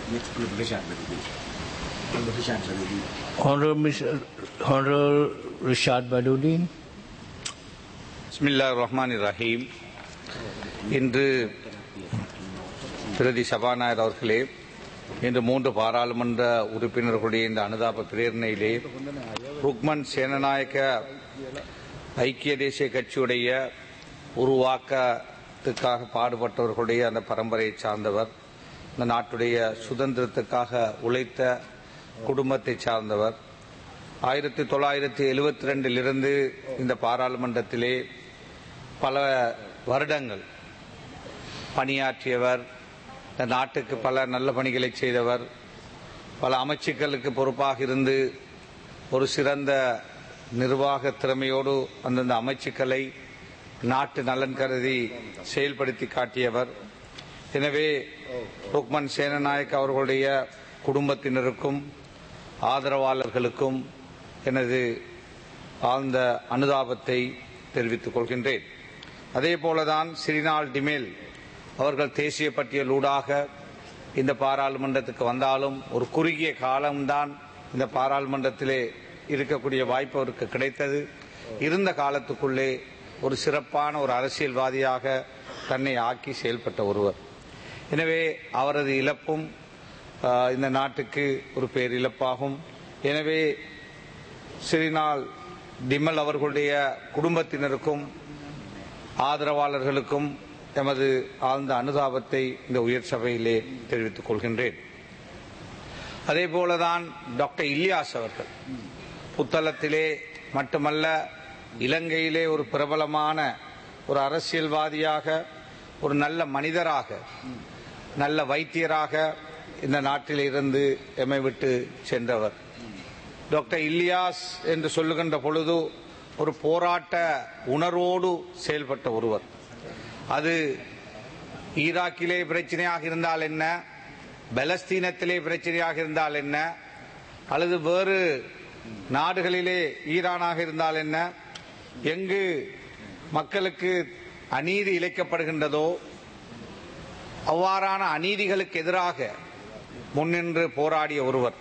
Next, Honorable Rishad Badudi. Honorable Rishad Badudi. Honorable, Mr. Honorable Rishad Badudin. பிஸ்மில்லா ரஹ்மான் ரஹீம் இன்று பிரதி சபாநாயகர் அவர்களே இன்று மூன்று பாராளுமன்ற உறுப்பினர்களுடைய இந்த அனுதாப பிரேரணையிலே ருக்மன் சேனநாயக்க ஐக்கிய தேசிய கட்சியுடைய உருவாக்கத்துக்காக பாடுபட்டவர்களுடைய அந்த பரம்பரையை சார்ந்தவர் இந்த நாட்டுடைய சுதந்திரத்துக்காக உழைத்த குடும்பத்தை சார்ந்தவர் ஆயிரத்தி தொள்ளாயிரத்தி எழுபத்தி ரெண்டிலிருந்து இந்த பாராளுமன்றத்திலே பல வருடங்கள் பணியாற்றியவர் இந்த நாட்டுக்கு பல நல்ல பணிகளை செய்தவர் பல அமைச்சுக்களுக்கு பொறுப்பாக இருந்து ஒரு சிறந்த நிர்வாக திறமையோடு அந்தந்த அமைச்சுக்களை நாட்டு நலன் கருதி செயல்படுத்தி காட்டியவர் எனவே ருக்மன் சேனநாயக் அவர்களுடைய குடும்பத்தினருக்கும் ஆதரவாளர்களுக்கும் எனது ஆழ்ந்த அனுதாபத்தை தெரிவித்துக் கொள்கின்றேன் அதே போலதான் சிறிநாள் டிமேல் அவர்கள் தேசிய பட்டியலூடாக இந்த பாராளுமன்றத்துக்கு வந்தாலும் ஒரு குறுகிய காலம்தான் இந்த பாராளுமன்றத்திலே இருக்கக்கூடிய வாய்ப்பு அவருக்கு கிடைத்தது இருந்த காலத்துக்குள்ளே ஒரு சிறப்பான ஒரு அரசியல்வாதியாக தன்னை ஆக்கி செயல்பட்ட ஒருவர் எனவே அவரது இழப்பும் ஆஹ், இந்த நாட்டுக்கு ஒரு பேரிழப்பாகும் எனவே சிறிநாள் டிமல் அவர்களுடைய குடும்பத்தினருக்கும் ஆதரவாளர்களுக்கும் எமது ஆழ்ந்த அனுதாபத்தை இந்த உயர் சபையிலே தெரிவித்துக் கொள்கின்றேன் அதே போலதான் டாக்டர் இலியாஸ் அவர்கள் புத்தளத்திலே மட்டுமல்ல இலங்கையிலே ஒரு பிரபலமான ஒரு அரசியல்வாதியாக ஒரு நல்ல மனிதராக நல்ல வைத்தியராக இந்த நாட்டில் இருந்து எம்மை விட்டு சென்றவர் டாக்டர் இலியாஸ் என்று சொல்லுகின்ற பொழுது ஒரு போராட்ட உணர்வோடு செயல்பட்ட ஒருவர் அது ஈராக்கிலே பிரச்சனையாக இருந்தால் என்ன பலஸ்தீனத்திலே பிரச்சனையாக இருந்தால் என்ன அல்லது வேறு நாடுகளிலே ஈரானாக இருந்தால் என்ன எங்கு மக்களுக்கு அநீதி இழைக்கப்படுகின்றதோ அவ்வாறான அநீதிகளுக்கு எதிராக முன்னின்று போராடிய ஒருவர்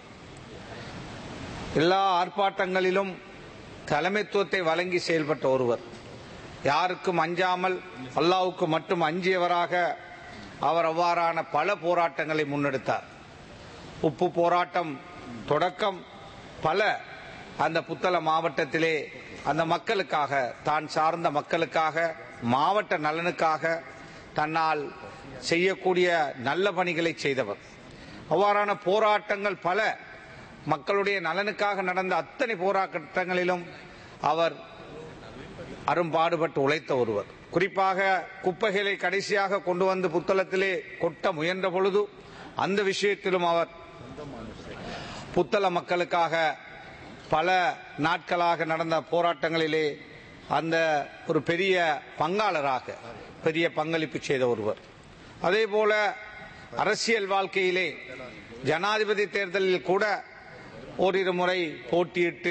எல்லா ஆர்ப்பாட்டங்களிலும் தலைமைத்துவத்தை வழங்கி செயல்பட்ட ஒருவர் யாருக்கும் அஞ்சாமல் அல்லாவுக்கு மட்டும் அஞ்சியவராக அவர் அவ்வாறான பல போராட்டங்களை முன்னெடுத்தார் உப்பு போராட்டம் தொடக்கம் பல அந்த புத்தள மாவட்டத்திலே அந்த மக்களுக்காக தான் சார்ந்த மக்களுக்காக மாவட்ட நலனுக்காக தன்னால் செய்யக்கூடிய நல்ல பணிகளை செய்தவர் அவ்வாறான போராட்டங்கள் பல மக்களுடைய நலனுக்காக நடந்த அத்தனை போராட்டங்களிலும் அவர் அரும்பாடுபட்டு உழைத்த ஒருவர் குறிப்பாக குப்பைகளை கடைசியாக கொண்டு வந்து புத்தளத்திலே கொட்ட முயன்ற பொழுது அந்த விஷயத்திலும் அவர் புத்தள மக்களுக்காக பல நாட்களாக நடந்த போராட்டங்களிலே அந்த ஒரு பெரிய பங்காளராக பெரிய பங்களிப்பு செய்த ஒருவர் அதே போல அரசியல் வாழ்க்கையிலே ஜனாதிபதி தேர்தலில் கூட ஓரிரு முறை போட்டியிட்டு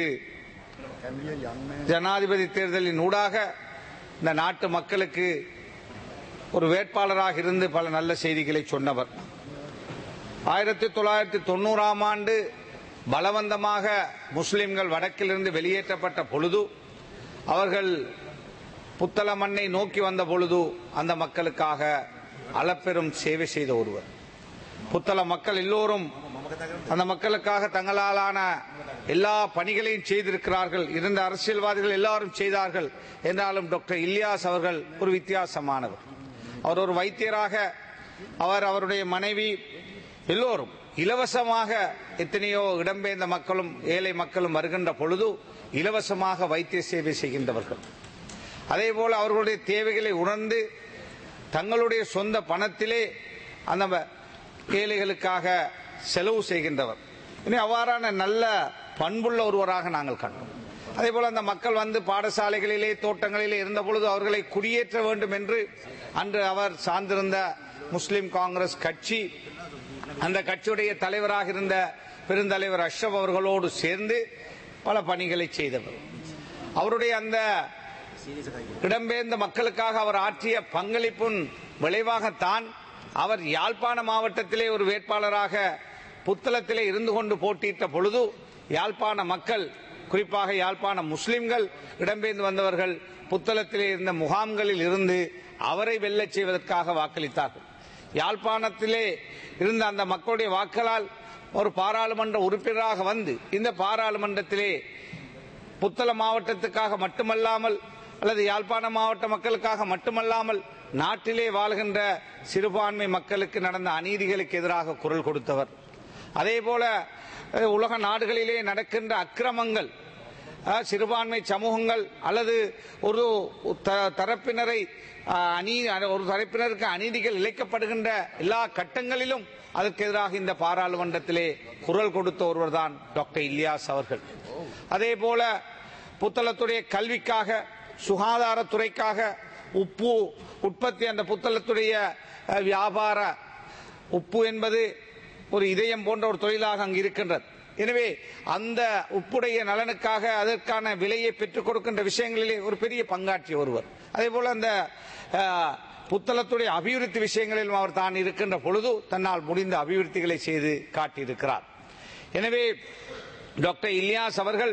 ஜனாதிபதி தேர்தலின் ஊடாக இந்த நாட்டு மக்களுக்கு ஒரு வேட்பாளராக இருந்து பல நல்ல செய்திகளை சொன்னவர் ஆயிரத்தி தொள்ளாயிரத்தி தொண்ணூறாம் ஆண்டு பலவந்தமாக முஸ்லிம்கள் வடக்கிலிருந்து வெளியேற்றப்பட்ட பொழுது அவர்கள் புத்தள மண்ணை நோக்கி வந்த பொழுது அந்த மக்களுக்காக அளப்பெரும் சேவை செய்த ஒருவர் புத்தள மக்கள் எல்லோரும் அந்த மக்களுக்காக தங்களாலான எல்லா பணிகளையும் செய்திருக்கிறார்கள் இருந்த அரசியல்வாதிகள் எல்லாரும் செய்தார்கள் என்றாலும் டாக்டர் இலியாஸ் அவர்கள் ஒரு வித்தியாசமானவர் அவர் ஒரு வைத்தியராக அவர் அவருடைய மனைவி எல்லோரும் இலவசமாக எத்தனையோ இடம்பெயர்ந்த மக்களும் ஏழை மக்களும் வருகின்ற பொழுது இலவசமாக வைத்திய சேவை செய்கின்றவர்கள் அதே போல அவர்களுடைய தேவைகளை உணர்ந்து தங்களுடைய சொந்த பணத்திலே அந்த ஏழைகளுக்காக செலவு செய்கின்றவர் இனி அவ்வாறான நல்ல பண்புள்ள ஒருவராக நாங்கள் கண்டோம் அதே போல அந்த மக்கள் வந்து பாடசாலைகளிலே தோட்டங்களிலே இருந்த பொழுது அவர்களை குடியேற்ற வேண்டும் என்று அன்று அவர் சார்ந்திருந்த முஸ்லிம் காங்கிரஸ் கட்சி அந்த கட்சியுடைய தலைவராக இருந்த பெருந்தலைவர் அஷ்ரப் அவர்களோடு சேர்ந்து பல பணிகளை செய்தவர் அவருடைய அந்த இடம்பெயர்ந்த மக்களுக்காக அவர் ஆற்றிய பங்களிப்பின் விளைவாகத்தான் அவர் யாழ்ப்பாண மாவட்டத்திலே ஒரு வேட்பாளராக புத்தளத்திலே இருந்து கொண்டு போட்டியிட்ட பொழுது யாழ்ப்பாண மக்கள் குறிப்பாக யாழ்ப்பாண முஸ்லிம்கள் இடம்பெயர்ந்து வந்தவர்கள் புத்தளத்திலே இருந்த முகாம்களில் இருந்து அவரை வெல்லச் செய்வதற்காக வாக்களித்தார்கள் யாழ்ப்பாணத்திலே இருந்த அந்த மக்களுடைய வாக்களால் ஒரு பாராளுமன்ற உறுப்பினராக வந்து இந்த பாராளுமன்றத்திலே புத்தள மாவட்டத்துக்காக மட்டுமல்லாமல் அல்லது யாழ்ப்பாண மாவட்ட மக்களுக்காக மட்டுமல்லாமல் நாட்டிலே வாழ்கின்ற சிறுபான்மை மக்களுக்கு நடந்த அநீதிகளுக்கு எதிராக குரல் கொடுத்தவர் அதே போல அஹ், உலக நாடுகளிலே நடக்கின்ற அக்கிரமங்கள் அஹ், சிறுபான்மை சமூகங்கள் அல்லது ஒரு த- தரப்பினரை அஹ், அநீ ஒரு தரப்பினருக்கு அநீதிகள் இழைக்கப்படுகின்ற எல்லா கட்டங்களிலும் அதற்கு எதிராக இந்த பாராளுமன்றத்திலே குரல் கொடுத்த ஒருவர்தான் டாக்டர் இலியாஸ் அவர்கள் அதே போல புத்தளத்துடைய கல்விக்காக சுகாதாரத்துறைக்காக உப்பு உற்பத்தி அந்த புத்தளத்துடைய அஹ், வியாபார உப்பு என்பது ஒரு இதயம் போன்ற ஒரு தொழிலாக அங்கு இருக்கின்றது எனவே அந்த உப்புடைய நலனுக்காக அதற்கான விலையை பெற்றுக் கொடுக்கின்ற விஷயங்களிலே ஒரு பெரிய பங்காற்றிய ஒருவர் அதே போல அந்த அஹ், புத்தளத்துடைய அபிவிருத்தி விஷயங்களிலும் அவர் தான் இருக்கின்ற பொழுது தன்னால் முடிந்த அபிவிருத்திகளை செய்து காட்டியிருக்கிறார் எனவே டாக்டர் இலியாஸ் அவர்கள்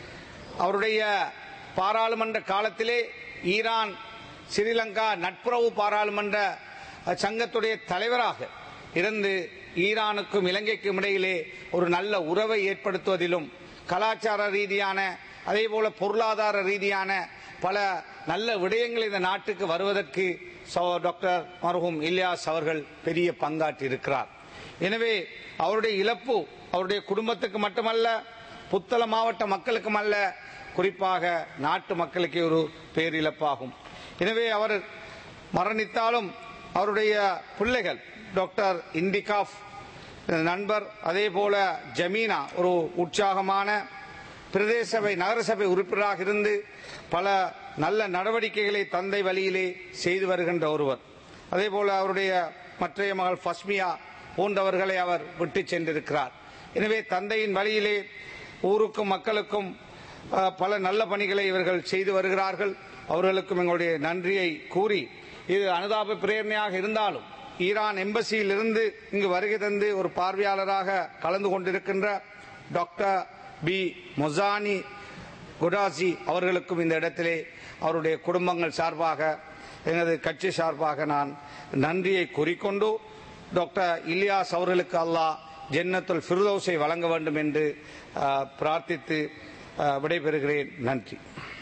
அவருடைய பாராளுமன்ற காலத்திலே ஈரான் ஸ்ரீலங்கா நட்புறவு பாராளுமன்ற அஹ், சங்கத்துடைய தலைவராக இருந்து ஈரானுக்கும் இலங்கைக்கும் இடையிலே ஒரு நல்ல உறவை ஏற்படுத்துவதிலும் கலாச்சார ரீதியான அதே போல பொருளாதார ரீதியான பல நல்ல விடயங்கள் இந்த நாட்டுக்கு வருவதற்கு சகோ- டாக்டர் மருகும் இலியாஸ் அவர்கள் பெரிய பங்காற்றி இருக்கிறார் எனவே அவருடைய இழப்பு அவருடைய குடும்பத்துக்கு மட்டுமல்ல புத்தள மாவட்ட மக்களுக்கும் அல்ல குறிப்பாக நாட்டு மக்களுக்கே ஒரு பேரிழப்பாகும் எனவே அவர் மரணித்தாலும் அவருடைய பிள்ளைகள் டாக்டர் இண்டிகாஃப் நண்பர் அதே போல ஜமீனா ஒரு உற்சாகமான பிரதேச சபை நகரசபை உறுப்பினராக இருந்து பல நல்ல நடவடிக்கைகளை தந்தை வழியிலே செய்து வருகின்ற ஒருவர் அதே போல அவருடைய மற்றைய மகள் ஃபஸ்மியா போன்றவர்களை அவர் விட்டு சென்றிருக்கிறார் எனவே தந்தையின் வழியிலே ஊருக்கும் மக்களுக்கும் அஹ், பல நல்ல பணிகளை இவர்கள் செய்து வருகிறார்கள் அவர்களுக்கும் எங்களுடைய நன்றியை கூறி இது அனுதாப பிரேரணையாக இருந்தாலும் ஈரான் எம்பசியில் இருந்து இங்கு வருகை தந்து ஒரு பார்வையாளராக கலந்து கொண்டிருக்கின்ற டாக்டர் பி மொசானி குடாசி அவர்களுக்கும் இந்த இடத்திலே அவருடைய குடும்பங்கள் சார்பாக எனது கட்சி சார்பாக நான் நன்றியை கூறிக்கொண்டு டாக்டர் இலியாஸ் அவர்களுக்கு அல்லாஹ் ஜென்னத்துல் ஃபிர்தௌஸை வழங்க வேண்டும் என்று அஹ், பிரார்த்தித்து அஹ், விடைபெறுகிறேன் நன்றி